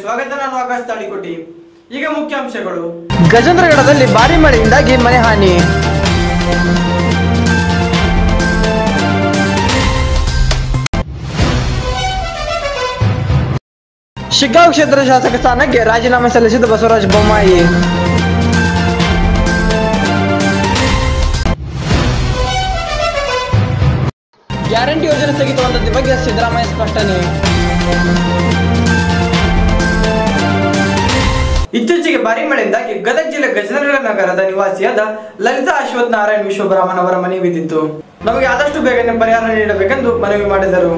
ಸ್ವಾಗತ ನಾನು ಆಕಾಶ್ ತಾಳಿಕೋಟಿ ಈಗ ಮುಖ್ಯಾಂಶಗಳು ಗಜೇಂದ್ರಗಢದಲ್ಲಿ ಭಾರಿ ಮಳೆಯಿಂದಾಗಿ ಮನೆ ಹಾನಿ ಶಿಗ್ಗಾಂವ್ ಕ್ಷೇತ್ರ ಶಾಸಕ ಸ್ಥಾನಕ್ಕೆ ರಾಜೀನಾಮೆ ಸಲ್ಲಿಸಿದ ಬಸವರಾಜ ಬೊಮ್ಮಾಯಿ ಗ್ಯಾರಂಟಿ ಯೋಜನೆ ಸ್ಥಗಿತವಾದದ್ದ ಬಗ್ಗೆ ಸಿದ್ದರಾಮಯ್ಯ ಸ್ಪಷ್ಟನೆ ಇತ್ತೀಚೆಗೆ ಭಾರಿ ಮಳೆಯಿಂದಾಗಿ ಗದಗ ಜಿಲ್ಲೆ ಗಜೇಂದ್ರಗಢ ನಗರದ ನಿವಾಸಿಯಾದ ಲಲಿತಾ ಅಶ್ವಥ್ ನಾರಾಯಣ್ ವಿಶ್ವಬ್ರಹ್ಮಣ್ ಅವರ ಮನೆ ಬಿದ್ದಿತ್ತು ನಮಗೆ ಆದಷ್ಟು ಬೇಗನೆ ಪರಿಹಾರ ನೀಡಬೇಕೆಂದು ಮನವಿ ಮಾಡಿದರು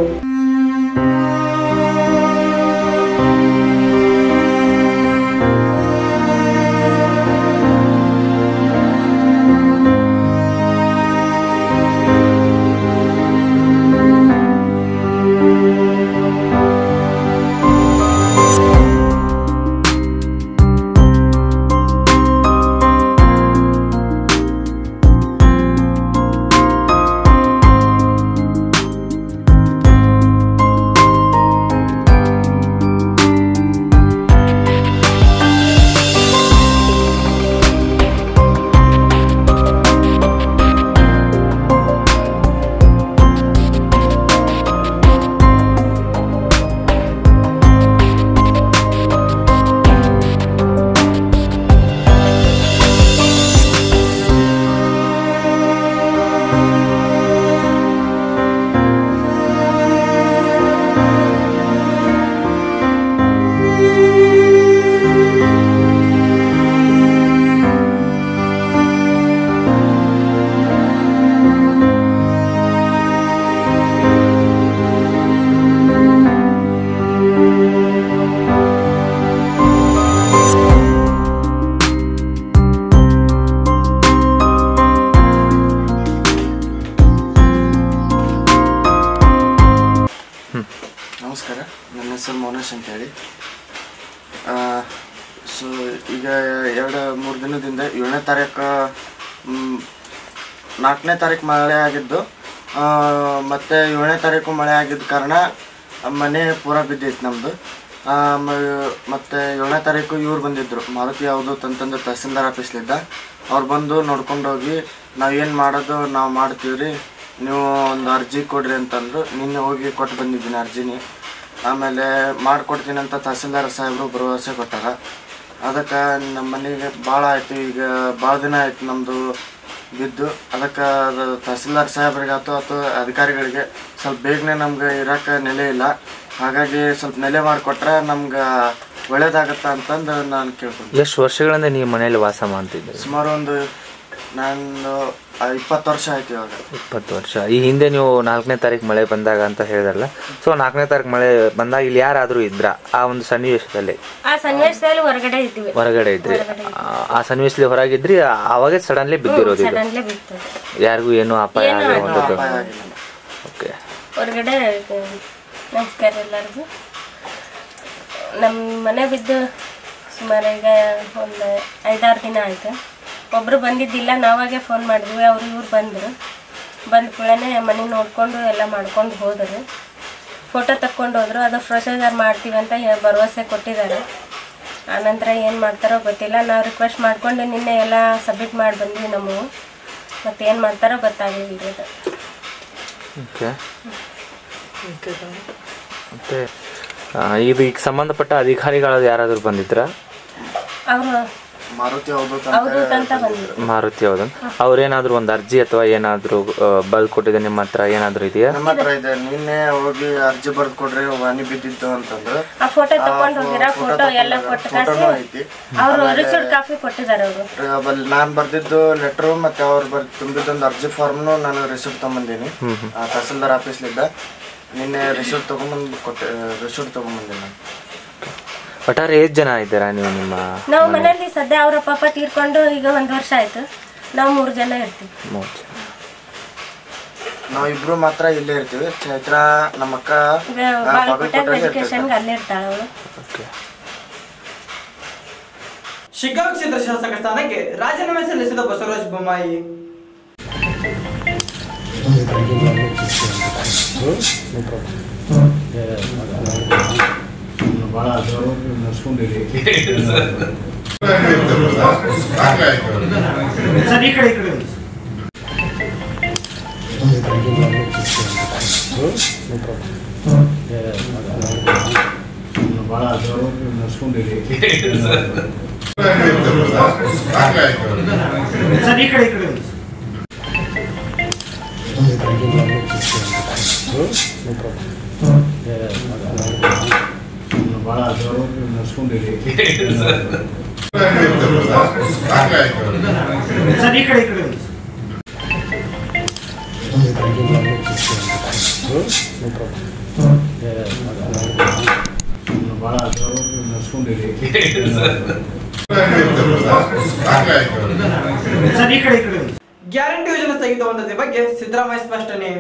ನಮಸ್ಕಾರ ನನ್ನ ಹೆಸರು ಮೌನೇಶ್ ಅಂತೇಳಿ ಸೊ ಈಗ ಎರಡು ಮೂರು ದಿನದಿಂದ ಏಳನೇ ತಾರೀಕು ಮ್, ನಾಲ್ಕನೇ ತಾರೀಕು ಮಳೆ ಆಗಿದ್ದು ಆ, ಮತ್ತೆ ಏಳನೇ ತಾರೀಕು ಮಳೆ ಆಗಿದ್ದ ಕಾರಣ ಮನೆ ಪೂರ ಬಿದ್ದೈತೆ ನಮ್ಮದು ಮತ್ತು ಏಳನೇ ತಾರೀಕು ಇವ್ರು ಬಂದಿದ್ದರು ಮಾರುತಿ ಯಾವುದು ತಂತಂದು ತಹಸೀಲ್ದಾರ್ ಆಫೀಸ್ಲಿದ್ದ ಅವ್ರು ಬಂದು ನೋಡ್ಕೊಂಡು ಹೋಗಿ ನಾವೇನು ಮಾಡೋದು ನಾವು ಮಾಡ್ತೀವಿ ರೀ ನೀವು ಒಂದು ಅರ್ಜಿ ಕೊಡ್ರಿ ಅಂತಂದ್ರು ನಿನ್ನೆ ಹೋಗಿ ಕೊಟ್ಟು ಬಂದಿದ್ದೀನಿ ಅರ್ಜಿನಿ ಆಮೇಲೆ ಮಾಡಿಕೊಡ್ತೀನಿ ಅಂತ ತಹಸೀಲ್ದಾರ್ ಸಾಹೇಬರು ಭರವಸೆ ಕೊಟ್ಟಾರ ಅದಕ್ಕೆ ನಮ್ಮ ಮನೆಗೆ ಭಾಳ ಆಯ್ತು ಈಗ ಭಾಳ ದಿನ ಆಯ್ತು ನಮ್ಮದು ಬಿದ್ದು ಅದಕ್ಕೆ ಅದು ತಹಸೀಲ್ದಾರ್ ಸಾಹೇಬ್ರಿಗೆ ಆಯ್ತು ಅಥವಾ ಅಧಿಕಾರಿಗಳಿಗೆ ಸ್ವಲ್ಪ ಬೇಗನೆ ನಮ್ಗೆ ಇರೋಕೆ ನೆಲೆ ಇಲ್ಲ ಹಾಗಾಗಿ ಸ್ವಲ್ಪ ನೆಲೆ ಮಾಡಿಕೊಟ್ರೆ ನಮ್ಗೆ ಒಳ್ಳೇದಾಗತ್ತ ಅಂತಂದು ನಾನು ಕೇಳ್ಕೊಂಡೆ ಎಷ್ಟು ವರ್ಷಗಳಿಂದ ನೀವು ಮನೆಯಲ್ಲಿ ವಾಸ ಮಾಡ್ತಿದ್ದೀರಿ ಸುಮಾರು ಒಂದು ನಾನು ಇಪ್ಪತ್ತು ವರ್ಷ ಆಯ್ತು ಇವಾಗ ಇಪ್ಪತ್ತು ವರ್ಷ ಈ ಹಿಂದೆ ನೀವು ನಾಲ್ಕನೇ ತಾರೀಕು ಮಳೆ ಬಂದಾಗ ಅಂತ ಹೇಳಿದ್ರಲ್ಲ ಸೊ ನಾಲ್ಕನೇ ತಾರೀಕು ಮಳೆ ಬಂದಾಗ ಇಲ್ಲಿ ಯಾರಾದರೂ ಇದ್ರ ಆ ಒಂದು ಸನ್ನಿವೇಶದಲ್ಲಿ ಆ ಸನ್ನಿವೇಶದಲ್ಲಿ ಹೊರಗಡೆ ಇದ್ವಿ ಹೊರಗಡೆ ಇದ್ರಿ ಆ- ಆ ಸನ್ನಿವೇಶದಲ್ಲಿ ಹೊರಗಿದ್ರಿ ಅವಾಗೇ ಸಡನ್ಲಿ ಬಿದ್ದಿರೋದು ಇದು ಸಡನ್ಲಿ ಬಿತ್ತು ಯಾರಿಗೂ ಏನೂ ಅಪಾಯ ಆಗಿರುವಂಥದ್ದು ಅಪಾಯ ಆಗಿಲ್ಲ ಓಕೆ ಹೊರಗಡೆ ಇದು ನಮಸ್ಕಾರ ಎಲ್ಲರಿಗೂ ನಮ್ಮ ಮನೆ ಬಿದ್ದು ಸುಮಾರು ಈಗ ಒಂದು ಐದಾರು ದಿನ ಆಯ್ತು ಒಬ್ಬರು ಬಂದಿದ್ದಿಲ್ಲ ನಾವಾಗೆ ಫೋನ್ ಮಾಡಿದ್ವಿ ಅವ್ರು ಇವ್ರು ಬಂದರು ಬಂದ ಕೂಡಲೇ ಮನೆ ನೋಡ್ಕೊಂಡು ಎಲ್ಲ ಮಾಡ್ಕೊಂಡು ಹೋದರು ಫೋಟೋ ತಕ್ಕೊಂಡು ಹೋದ್ರು ಅದು ಪ್ರೊಸೀಜರ್ ಮಾಡ್ತೀವಿ ಅಂತ ಹೇ- ಭರವಸೆ ಕೊಟ್ಟಿದ್ದಾರೆ ಆನಂತರ ಏನು ಮಾಡ್ತಾರೋ ಗೊತ್ತಿಲ್ಲ ನಾವು ರಿಕ್ವೆಸ್ಟ್ ಮಾಡ್ಕೊಂಡು ನಿನ್ನೆ ಎಲ್ಲ ಸಬ್ಮಿಟ್ ಮಾಡಿ ಬಂದ್ವಿ ನಮ್ಮವು ಮತ್ತು ಏನು ಮಾಡ್ತಾರೋ ಗೊತ್ತಾಗಿಲ್ಲ ಅದು ಓಕೆ ಮತ್ತೆ ಆ, ಇದು ಈಗ ಸಂಬಂಧಪಟ್ಟ ಅಧಿಕಾರಿಗಳು ಯಾರಾದರೂ ಬಂದಿದ್ರಾ ಅವರು ಮಾರುತಿ ಯಾವುದು ಅವಧೂತ್ ಅಂತ ಬಂದ್ರು ಮಾರುತಿ ಹೌದು ಅವ್ರೇನಾದ್ರೂ ಒಂದು ಅರ್ಜಿ ಅಥವಾ ಏನಾದರೂ ಬಲ್ ಕೊಟ್ಟಿದೆ ನಿಮ್ಮ ಹತ್ರ ಏನಾದರೂ ಇದೆಯಾ ನಮ್ಮ ಹತ್ರ ಇದೆ ನಿನ್ನೆ ಹೋಗಿ ಅರ್ಜಿ ಬರ್ದು ಕೊಡ್ರಿ ವಾಣಿ ಬಿದ್ದಿತ್ತು ಅಂತಂದ್ರು ಆ ಫೋಟೋ ತಕೊಂಡು ಹೋಗಿರ ಫೋಟೋ ಎಲ್ಲ ಕೊಟ್ಟು ಫೋಟೋನು ಕಾಸಿ ಐತಿ ಅವರು ರಿಸಿಪ್ಟ್ ಕಾಫಿ ಕೊಟ್ಟಿದ್ದಾರೆ ಅವರು ಬಲ್ ನಾನ್ ಬರ್ದಿದ್ದು ಲೆಟ್ರು ಮತ್ತೆ ಅವ್ರು ಬರ್ ತುಂಬಿದ್ದೊಂದು ಅರ್ಜಿ ಫಾರ್ಮ್ನು ನಾನು ರಿಸಿಪ್ಟ್ ತಗೊಂಬಂದೀನಿ ಆ, ತಹಸೀಲ್ದಾರ್ ಆಫೀಸ್ಲಿದ್ದ ನಿನ್ನೆ ರಿಸಿಪ್ಟ್ ತಗೊಂಬಂದು ಕೊಟ್ಟೆ ರಿಸಿಪ್ಟ್ ತಗೊಂಬಂದಿನಿ ನಾನು ಒಟ್ಟಾರೆ ಎಷ್ಟು ಜನ ಇದ್ದೀರಾ ನೀವು ನಿಮ್ಮ ನಾವು ಮನೆಯಲ್ಲಿ ಸದ್ಯ ಅವರ ಪಾಪ ತೀರ್ಕೊಂಡು ಈಗ ಒಂದು ವರ್ಷ ಆಯ್ತು ನಾವು ಮೂರು ಜನ ಇರ್ತೀವಿ ಮೂರು ಜನ ನಾವು ಇಬ್ರು ಮಾತ್ರ ಇಲ್ಲೇ ಇರ್ತೀವಿ ಚೈತ್ರ ನಮ್ಮ ಅಕ್ಕ ಈಗ ಆ, ಬಾಗಲಕೋಟೆ ಬಾಗಲಕೋಟೆಗೆ ಇರ್ತೀವಿ. ಎಜುಕೇಶನ್ಗೆ ಅಲ್ಲೇ ಇರ್ತಾಳೆ ಅವಳು ಓಕೆ ಶಿಗ್ಗಾಂವ್ ಕ್ಷೇತ್ರ ಶಾಸಕ ಸ್ಥಾನಕ್ಕೆ ರಾಜೀನಾಮೆ ಸಲ್ಲಿಸಿದ ಬಸವರಾಜ ಬೊಮ್ಮಾಯಿ ಭಾಳ ಗೌರವ ನಡೆಸ್ಕೊಂಡಿರಿ ಸರ್ ಈ ಕಡೆ ಈ ಕಡೆ ಭಾಳ ಗೌರವ ನಡೆಸ್ಕೊಂಡಿರಿ ಸರ್ ಈ ಕಡೆ ಈ ಕಡೆ ಭಾಳ ಗೌರವ ನಡೆಸ್ಕೊಂಡಿರಿ ಸರ್ ಈ ಕಡೆ ಈ ಕಡೆ ಭಾಳ ಗೌರವ ನಡೆಸ್ಕೊಂಡಿರಿ ಸರ್ ಈ ಕಡೆ ಈ ಕಡೆ ಗ್ಯಾರಂಟಿ ಯೋಜನೆ ಸ್ಥಗಿತಗೊಂಡದ ಬಗ್ಗೆ ಸಿದ್ದರಾಮಯ್ಯ ಸ್ಪಷ್ಟನೆ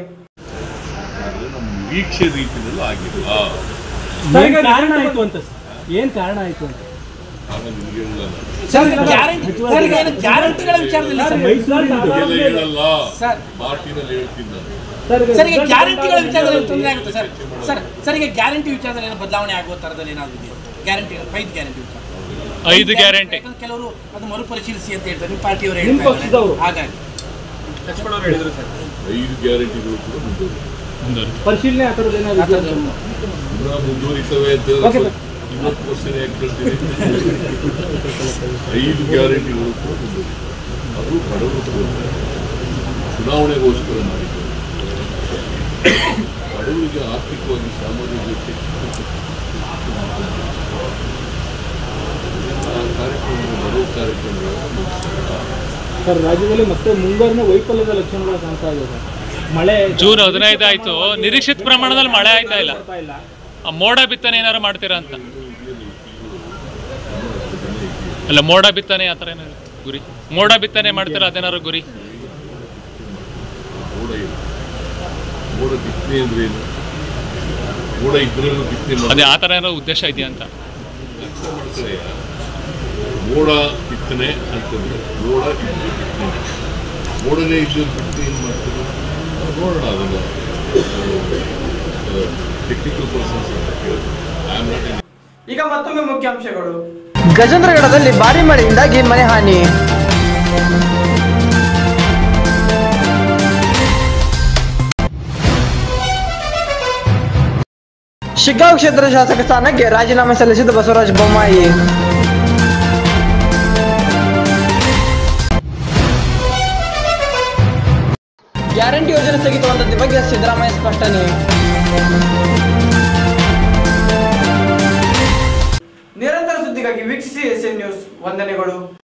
ವೀಕ್ಷೆ ರೀತಿಯಲ್ಲೂ ಆಗಿಲ್ಲ ಏನ್ ಕಾರಣ ಆಯ್ತು ಅಂತ ಏನ್ ಕಾರಣ ಆಯ್ತು ಅಂತ ಆಮೇಲೆ ನಿಮ್ಗೆ ಹೇಳಲ್ಲ ಗ್ಯಾರಂಟಿಗಳ ವಿಚಾರದಲ್ಲಿ ಸರ್ ನಿಮ್ಗೆಲ್ಲ ಹೇಳಲ್ಲ ಸರ್. ಪಾರ್ಟಿನಲ್ಲಿ ಹೇಳ್ತೀನಿ ನಾನು ಸರ್ ಈಗ ಗ್ಯಾರಂಟಿಗಳ ವಿಚಾರದಲ್ಲಿ ತೊಂದರೆ ಆಗುತ್ತೆ ಸರ್ ಸರ್ ಸರ್ ಈಗ ಗ್ಯಾರಂಟಿ ವಿಚಾರದಲ್ಲಿ ಏನೋ ಬದಲಾವಣೆ ಆಗುವ ಥರದಲ್ಲಿ ಏನಾದ್ರು ಇದೆಯಾ ಗ್ಯಾರಂಟಿ ಐದು ಗ್ಯಾರಂಟಿ ವಿಚಾರ ಐದು ಗ್ಯಾರಂಟಿ ಯಾಕಂದ್ರೆ ಕೆಲವರು ಅದು ಮರುಪರಿಶೀಲಿಸಿ ಅಂತ ಹೇಳ್ತಾರೆ ನಿಮ್ಮ ಪಾರ್ಟಿಯವರು ನಿಮ್ಮ ಹೇಳ್ತಾ ಪಕ್ಷದವರು. ಇದ್ದಾರೆ. ಹಾಗಾಗಿ ಐದು ಗ್ಯಾರಂಟಿಗಳು ಕೂಡ ಮುಂದುವರಿ ಪರಿಶೀಲನೆ ಆ ಥರದ್ದು ಏನಾದ್ರು ಪುನಃ ಮುಂದುವರಿತವೆ ಅಂತ Okay, sir. ಇವತ್ತು ಕ್ವಶನ್ ಯಾಕೆ ಕೇಳ್ತೀನಿ ಐದು ಗ್ಯಾರಂಟಿಗಳು ಕೂಡ ಮುಂದುವರಿ ಅದು ಬಡವರು ಚುನಾವಣೆಗೋಸ್ಕರ ಮಾಡಿದ್ದು ಬಡವರಿಗೆ ಆರ್ಥಿಕವಾಗಿ ಸಾಮಾಜಿಕ ಆ ಕಾರ್ಯಕ್ರಮ ಬಡವ ಕಾರ್ಯಕ್ರಮಗಳು ಸರ್ ರಾಜ್ಯದಲ್ಲಿ ಮತ್ತೆ ಮುಂಗಾರಿನ ವೈಫಲ್ಯದ ಲಕ್ಷಣಗಳು ಕಾಣ್ತಾ ಇದೆ ಸರ್ ಮಳೆ ಜೂನ್ ಹದಿನೈದು ಆಯ್ತು ನಿರೀಕ್ಷಿತ ಪ್ರಮಾಣದಲ್ಲಿ ಮಳೆ ಆಯ್ತಾ ಇಲ್ಲ ಬರ್ತಾ ಇಲ್ಲ ಆ ಮೋಡ ಬಿತ್ತನೆ ಏನಾರು ಮಾಡ್ತೀರಾ ಅಂತ ಅಲ್ಲ ಮೋಡ ಬಿತ್ತನೆ ಆ ಥರ ಏನಾರು ಗುರಿ ಮೋಡ ಬಿತ್ತನೆ ಮಾಡ್ತೀರಾ ಅದೇನಾರು ಗುರಿ ಮೋಡ ಇಲ್ಲ ಮೋಡ ಬಿತ್ತನೆ ಅಂದ್ರೆ ಏನು ಮೋಡ ಇದ್ರಲ್ಲೂ ಬಿತ್ತನೆ ಅದೇ ಮಾಡಿ ಆ ಥರ ಏನಾರು ಉದ್ದೇಶ ಇದೆಯಾ ಅಂತ ಮಾಡ್ತಾರೆ. ಮೋಡ ಬಿತ್ತನೆ ಅಂತಂದ್ರೆ ಮೋಡ ಇದ್ದು ಬಿತ್ತನೆ ಮೋಡನೇ ಇದ್ದು ಬಿತ್ತನೆ ಏನು ಮಾಡ್ತಾರೆ ನಾವು ನೋಡೋಣ ಅದನ್ನು ಟೆಕ್ನಿಕಲ್ ಪರ್ಸನ್ಸ್ ಅಂತ ಕೇಳಿದ್ರು ಐ ಆಮ್ ನಾಟ್ ಈಗ ಮತ್ತೊಮ್ಮೆ ಮುಖ್ಯಾಂಶಗಳು ಗಜೇಂದ್ರಗಢದಲ್ಲಿ ಭಾರಿ ಮಳೆಯಿಂದಾಗಿ ಮನೆ ಹಾನಿ ಶಿಗ್ಗಾಂವ್ ಕ್ಷೇತ್ರ ಶಾಸಕ ಸ್ಥಾನಕ್ಕೆ ರಾಜೀನಾಮೆ ಸಲ್ಲಿಸಿದ ಬಸವರಾಜ ಬೊಮ್ಮಾಯಿ ಗ್ಯಾರಂಟಿ ಯೋಜನೆ ಸ್ಥಗಿತಗೊಂಡದ ಬಗ್ಗೆ ಸಿದ್ದರಾಮಯ್ಯ ಸ್ಪಷ್ಟನೆ ನಿರಂತರ ಸುದ್ದಿಗಾಗಿ ವೀಕ್ಷಿಸಿ ಎಸ್ ಎನ್ ನ್ಯೂಸ್ ವಂದನೆಗಳು